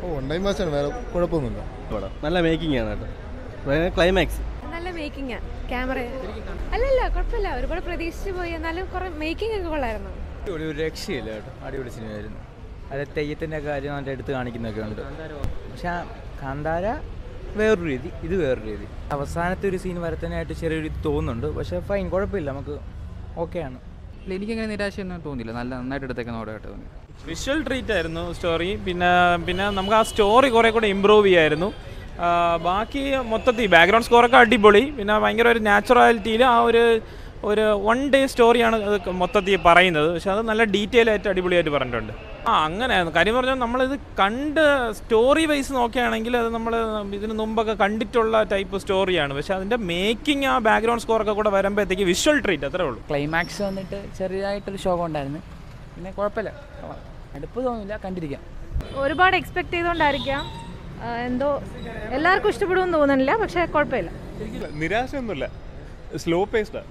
ഓ one time വാച്ചാണ് വേറെ കുഴപ്പമൊന്നുമില്ല നല്ല മേക്കിംഗ് ആണ് കേട്ടോ ക്ലൈമാക്സ് നല്ല മേക്കിംഗ് ക്യാമറ അല്ലല്ല കുഴപ്പമില്ല ഒരുപാട് പ്രതീക്ഷിച്ച് പോയി എന്നാലും കുറെ മേക്കിംഗ് ഒക്കെ കൊള്ളായിരുന്നു ഒരു രക്ഷയില്ല കേട്ടോ അടിപൊളി സിനിമയായിരുന്നു അത് തെയ്യത്തിൻ്റെ കാര്യം നല്ല എടുത്ത് കാണിക്കുന്നൊക്കെ ഉണ്ട് പക്ഷെ ആ കാന്താര വേറൊരു രീതി ഇത് വേറൊരു രീതി അവസാനത്തെ ഒരു സീൻ വരത്തനായിട്ട് ചെറിയൊരു ഇത് തോന്നുന്നുണ്ട് പക്ഷേ ഫൈൻ കുഴപ്പമില്ല നമുക്ക് ഓക്കെയാണ് ഇല്ല എനിക്കങ്ങനെ നിരാശയൊന്നും തോന്നിയില്ല നല്ല നന്നായിട്ട് എടുത്തേക്കുന്ന ഓടെ തോന്നി വിഷ്വൽ ട്രീറ്റ് ആയിരുന്നു സ്റ്റോറി പിന്നെ പിന്നെ നമുക്ക് ആ സ്റ്റോറി കുറേ കൂടെ ഇമ്പ്രൂവ് ചെയ്യായിരുന്നു ആ, ബാക്കി മൊത്തത്തിൽ ബാക്ക്ഗ്രൗണ്ട് സ്കോറൊക്കെ അടിപൊളി പിന്നെ ഭയങ്കര ഒരു നാച്ചുറാലിറ്റിയിൽ ആ ഒരു ഒരു വൺ ഡേ സ്റ്റോറിയാണ് അത് മൊത്തത്തിൽ പറയുന്നത് പക്ഷെ അത് നല്ല ഡീറ്റെയിൽ ആയിട്ട് അടിപൊളിയായിട്ട് പറഞ്ഞിട്ടുണ്ട് ആ അങ്ങനെയായിരുന്നു കാര്യം പറഞ്ഞാൽ നമ്മളിത് കണ്ട് സ്റ്റോറി വൈസ് നോക്കുകയാണെങ്കിൽ അത് നമ്മൾ ഇതിന് മുമ്പൊക്കെ കണ്ടിട്ടുള്ള ടൈപ്പ് സ്റ്റോറിയാണ് പക്ഷെ അതിൻ്റെ മേക്കിംഗ് ആ ബാക്ക്ഗ്രൗണ്ട് സ്കോറൊക്കെ കൂടെ വരുമ്പോഴത്തേക്ക് വിഷ്വൽ ട്രീറ്റ് അത്രേ ഉള്ളൂ ക്ലൈമാക്സ് വന്നിട്ട് ചെറിയതായിട്ടൊരു ശോകം ഉണ്ടായിരുന്നു പിന്നെ കുഴപ്പമില്ല അടുപ്പ് തോന്നില്ല കണ്ടിരിക്കാം ഒരുപാട് എക്സ്പെക്ട് ചെയ്തുകൊണ്ടായിരിക്കാം ആ, എന്തോ എല്ലാവർക്കും ഇഷ്ടപ്പെടുമെന്ന് തോന്നുന്നില്ല പക്ഷെ കുഴപ്പമില്ല നിരാശയൊന്നുമില്ല സ്ലോ പേസ്ഡാണ്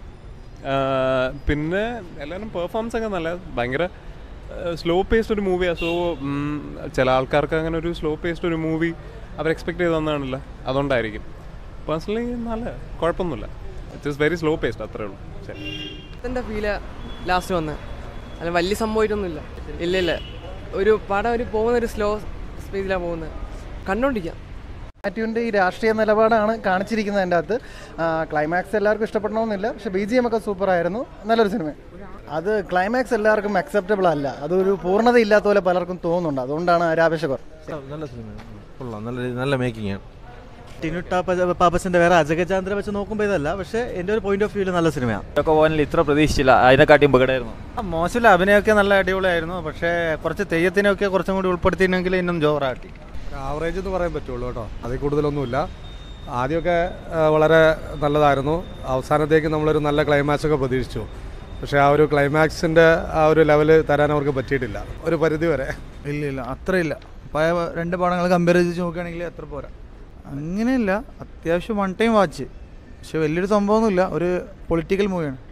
പിന്നെ എല്ലാവരും പെർഫോമൻസ് ഒക്കെ നല്ല ഭയങ്കര സ്ലോ പേസ്ഡ് ഒരു മൂവിയാണ് സോ ചില ആൾക്കാർക്ക് അങ്ങനെ ഒരു സ്ലോ പേസ്ഡ് ഒരു മൂവി അവർ എക്സ്പെക്ട് ചെയ്ത് തന്നാണല്ലോ അതുകൊണ്ടായിരിക്കും പേഴ്സണലി നല്ല കുഴപ്പമൊന്നുമില്ല ഇറ്റ്സ് വെരി സ്ലോ പേസ്ഡ് അത്രേ ഉള്ളൂ ശരി എൻ്റെ ഫീല് ലാസ്റ്റ് വന്ന് അല്ല വലിയ സംഭവമായിട്ടൊന്നുമില്ല ഇല്ല ഇല്ല ഒരു പടം ഒരു പോകുന്ന ഒരു സ്ലോ സ്പീഡിലാണ് പോകുന്നത് കണ്ടോണ്ടിരിക്കാം മാത്യുവിൻ്റെ ഈ രാഷ്ട്രീയ നിലപാടാണ് കാണിച്ചിരിക്കുന്നത് അതിൻ്റെ അകത്ത് ക്ലൈമാക്സ് എല്ലാവർക്കും ഇഷ്ടപ്പെടണമെന്നില്ല പക്ഷേ ബി ജി എം ഒക്കെ സൂപ്പറായിരുന്നു നല്ലൊരു സിനിമ അത് ക്ലൈമാക്സ് എല്ലാവർക്കും അക്സെപ്റ്റബിൾ അല്ല അതൊരു പൂർണ്ണത ഇല്ലാത്ത പോലെ പലർക്കും തോന്നുന്നുണ്ട് അതുകൊണ്ടാണ് ആരാപേക്ഷകർ നല്ല സിനിമ കൊള്ളാം നല്ല നല്ല മേക്കിംഗ് ആണ് ടിനു ടാപ്പ പാപ്പസിന്റെ വേറെ അജഗചാന്ദ്ര വെച്ച് നോക്കുമ്പോൾ ഇതല്ല പക്ഷേ എൻ്റെ ഒരു പോയിന്റ് ഓഫ് വ്യൂവിൽ നല്ല സിനിമയാണ് ഒക്കെ പോകാനില്ല ഇത്ര പ്രതീക്ഷിച്ചില്ല അതിനെക്കാട്ടിയും ഉപകടമായിരുന്നു മോശമില്ല അഭിനയമൊക്കെ നല്ല അടിപൊളിയായിരുന്നു പക്ഷേ കുറച്ച് തെയ്യത്തിനൊക്കെ കുറച്ചും കൂടി ഉൾപ്പെടുത്തിയിരുന്നെങ്കിൽ ഇന്നും ജോറാട്ടി ആവറേജ് എന്ന് പറയാൻ പറ്റുള്ളൂ കേട്ടോ അതിൽ കൂടുതലൊന്നുമില്ല ആദ്യമൊക്കെ ആ, വളരെ നല്ലതായിരുന്നു അവസാനത്തേക്ക് നമ്മളൊരു നല്ല ക്ലൈമാക്സ് ഒക്കെ പ്രതീക്ഷിച്ചു പക്ഷേ ആ ഒരു ക്ലൈമാക്സിൻ്റെ ആ ഒരു ലെവല് തരാൻ അവർക്ക് പറ്റിയിട്ടില്ല ഒരു പരിധി വരെ ഇല്ല ഇല്ല അത്രയില്ല പഴയ രണ്ട് പടങ്ങൾ കമ്പയർ ചെയ്ത് നോക്കുകയാണെങ്കിൽ അത്ര പോരാ അങ്ങനെയല്ല അത്യാവശ്യം വൺ ടൈം വാച്ച് പക്ഷെ വലിയൊരു സംഭവമൊന്നുമില്ല ഒരു പൊളിറ്റിക്കൽ മൂവിയാണ്